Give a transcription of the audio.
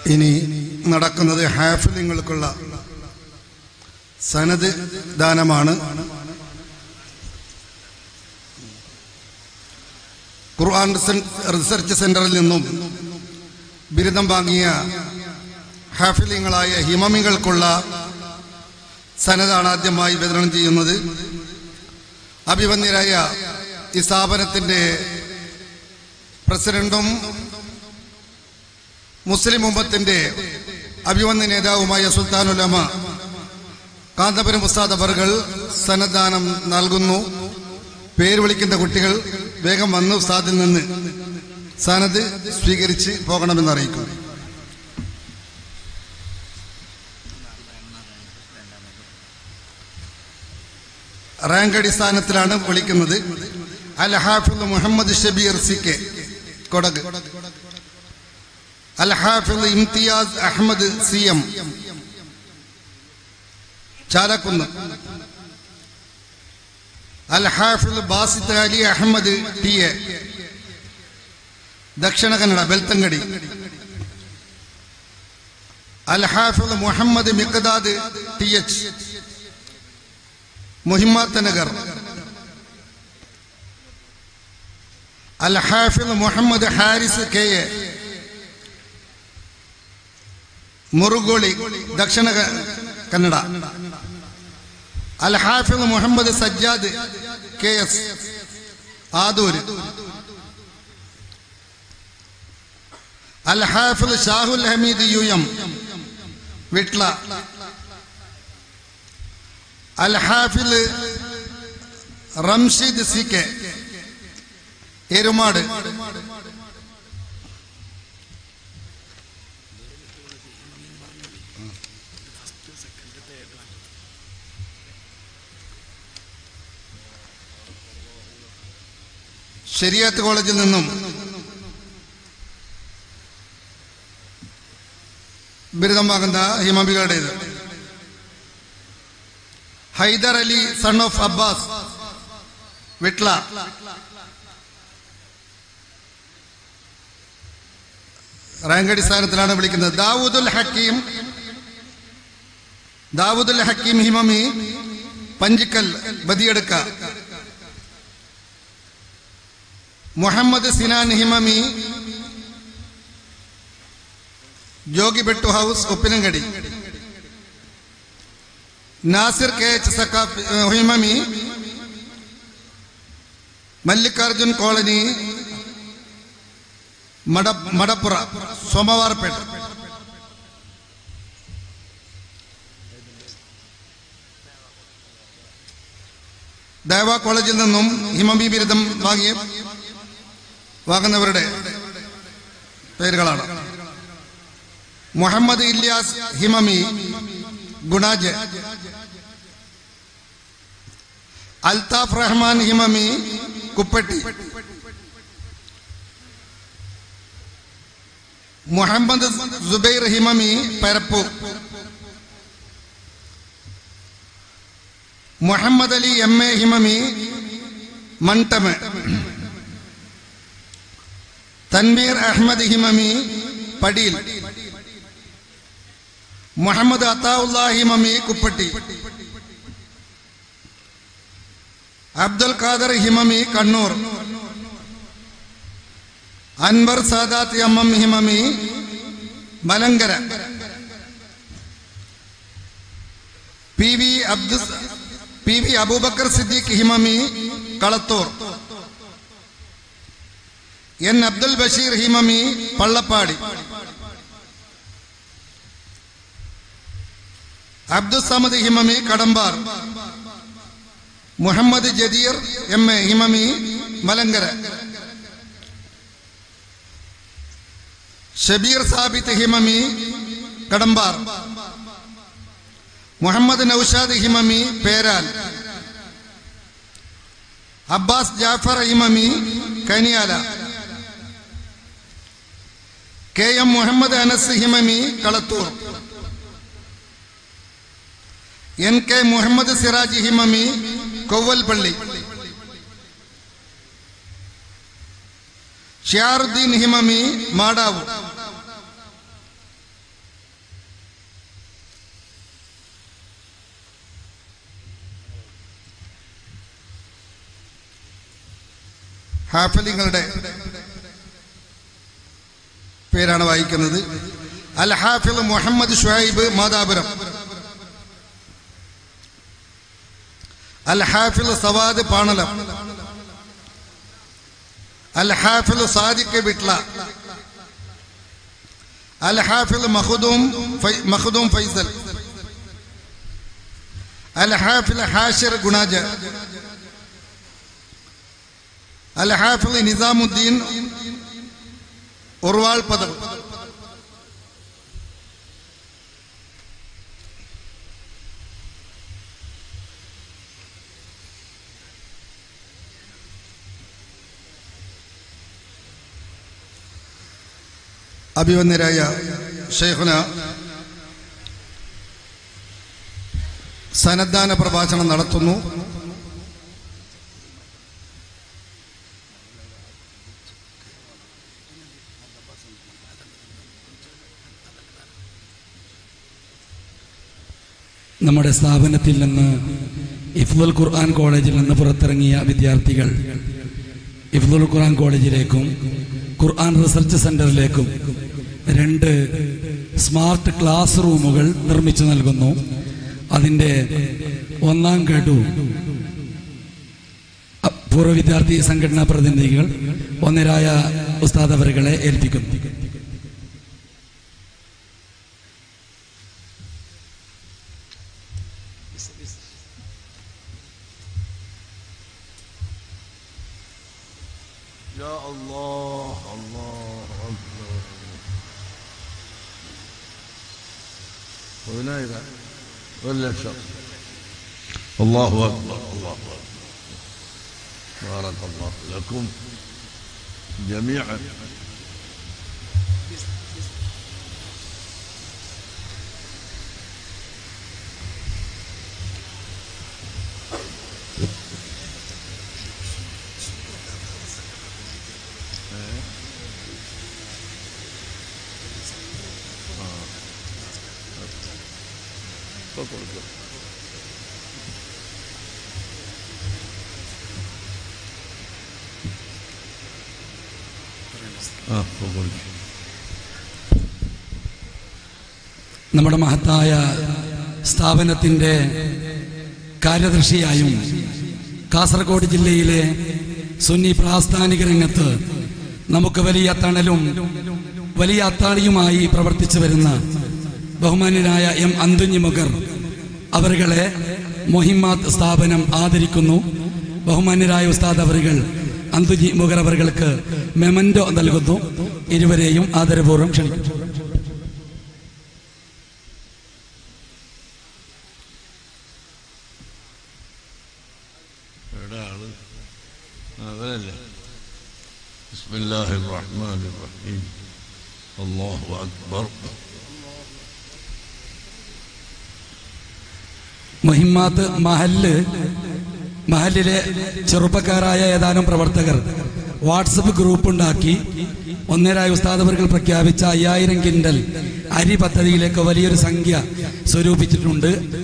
ഇനി നടക്കുന്നത് ഹാഫിലിങ്ങൾക്കുള്ള സനത് ദാനമാണ് ഖുർആൻ റിസൻ- റിസർച്ച് സെന്ററിൽ നിന്നും ബിരുദം വാങ്ങിയ ഹാഫിലിങ്ങളായ ഹിമമികൾക്കുള്ള സനതാണ് ആദ്യമായി വിതരണം ചെയ്യുന്നത് അഭിമന്യരായ ഈ സ്ഥാപനത്തിന്റെ പ്രസിഡന്റും മുസ്ലിം ഉമ്മത്തിന്റെ അഭിമന്യ നേതാവുമായ സുൽത്താനുലമ കാന്തപുരം ഉസ്താദ് അവർകൾ സന്നദ്ധാനം നൽകുന്നു പേര് വിളിക്കുന്ന കുട്ടികൾ വേഗം വന്ന് ഉസ്താദിൽ നിന്ന് സനത് സ്വീകരിച്ച് പോകണമെന്ന് അറിയിക്കുന്നു റാങ്ക് അടിസ്ഥാനത്തിലാണ് വിളിക്കുന്നത് Al Hafiz Muhammad Shabeer C K Kodagu Al Hafiz Imthiyas Ahmed C M Chalakkunnu Al Hafiz Basith Ali Ahmed T A Dakshina Kannada Belthangady Al Hafiz Muhammad Miqdad T H Muhimmath Nagar Al Hafiz Muhammad Haris K A Murugoli Dakshina ക- Kannada Al Hafiz Muhammad Sajjad K S Adoor Al Hafiz Shahul Hameed U M Vitla Al Hafiz Ramsheed C K Erumad Shariath കോളേജിൽ നിന്നും ബിരുദം വാങ്ങുന്ന ഹിമബികളുടേത് Haider Ali son of Abbas Vitla rank അടിസ്ഥാനത്തിലാണ് വിളിക്കുന്നത് Dawoodul Hakeem Dawoodul Hakeem Himami Panchikkal Badiyadka Muhammad Sinan Himami Jogibettu house Uppinangady Nasir K H Saquaf Himami Mallikarjun colony മട മടപ്പുറ സോമവാർപേട്ട ദേവ കോളേജിൽ നിന്നും ഹിമബി ബിരുദം വാങ്ങിയ വാങ്ങുന്നവരുടെ പേരുകളാണ് Muhammad Ilyas Himami Gunaj Althaf Rahman Himami Kuppatti Muhammad Zubair Himami Parappu Muhammad Ali M A Himami Mandam Tanveer Ahmed Himami Padiyil Muhammad Athaulla Himami Kuppatti Abdul Khader Himami Kannur Anwar Sadath M M Himami Malankara P V Abdu P V Aboobacker Siddique Himami Kalathur N Abdul Basheer Himami Pallappady Abdul Samad Himami Kadambar Muhammad Jadeer M A Himami Malankara Shabeer Sabith Himami Kadambar Muhammad Naushad ഹിമമി Peral Abbas Jafar Himami Kaniyala K M Muhammad Anas Himami Kalathur N K Muhammad Siraj Himami Kovvalpally Shiyaruddeen Himami Madavu ഹാഫലിങ്ങളുടെ പേരാണ് വായിക്കുന്നത് അൽ ഹാഫിൽ മുഹമ്മദ് ഷുഹൈബ് മാതാപുരം അൽ ഹാഫിൽ സവാദ് പാണലം അൽ ഹാഫിൽ സാദിഖ് വിട്ല അൽ ഹാഫിൽ മഖദൂം ഫൈ- മഖദൂം ഫൈസൽ അൽ ഹാഫിൽ ഹാഷിർ ഗുണാജ അൽ ഹാഫിൽ നിസാമുദ്ദീൻ ഉർവാൾ പദം അഭിവന്യരായ ഷെയ്ഖുന സന്നദ്ധാന പ്രഭാഷണം നടത്തുന്നു നമ്മുടെ സ്ഥാപനത്തിൽ നിന്ന് ഇഫ്ദുൽ ഖുർആൻ കോളേജിൽ നിന്ന് പുറത്തിറങ്ങിയ വിദ്യാർത്ഥികൾ ഇഫ്ദുൽ ഖുർആൻ കോളേജിലേക്കും ഖുർആൻ റിസർച്ച് സെന്ററിലേക്കും രണ്ട് സ്മാർട്ട് ക്ലാസ് റൂമുകൾ നിർമ്മിച്ചു നൽകുന്നു അതിൻ്റെ ഒന്നാം ഗഡു അ- പൂർവ്വ വിദ്യാർത്ഥി സംഘടനാ പ്രതിനിധികൾ ഒന്നരായ ഉസ്താദ് അവരുകളെ ഏൽപ്പിക്കുന്നു يا الله الله أكبر وهناك ولا شخص الله أكبر الله أكبر بارك الله لكم جميعا تفضل اه تفضل നമ്മുടെ മഹത്തായ സ്ഥാപനത്തിൻ്റെ കാര്യദർശിയായും കാസർഗോഡ് ജില്ലയിലെ സുന്നി പ്രാസ്ഥാനിക രംഗത്ത് നമുക്ക് വലിയ തണലും വലിയ അത്താണിയുമായി പ്രവർത്തിച്ചു വരുന്ന ബഹുമാന്യനായ എം അന്തുഞ്ഞി മുഗർ അവരുകളെ മൊഹിമാത്ത് സ്ഥാപനം ആദരിക്കുന്നു ബഹുമാന്യരായ ഉസ്താദ് അവറുകൾ അന്തുഞ്ഞി മുഗർ അവർക്ക് മെമൻഡോ നൽകുന്നു ഇരുവരെയും ആദരപൂർവ്വം ക്ഷണിക്കുന്നു എവിടെ ആള് അവരല്ലേ بسم الله الرحمن الرحيم الله أكبر മുഹിമ്മാത്ത് മഹല്ല് മഹലിലെ ചെറുപ്പക്കാരായ ഏതാനും പ്രവർത്തകർ വാട്സപ്പ് ഗ്രൂപ്പ് ഉണ്ടാക്കി ഒന്നരായ ഉസ്താദവർകൾ പ്രഖ്യാപിച്ച അയ്യായിരം കിൻഡൽ അരി പദ്ധതിയിലേക്ക് വലിയൊരു സംഖ്യ സ്വരൂപിച്ചിട്ടുണ്ട്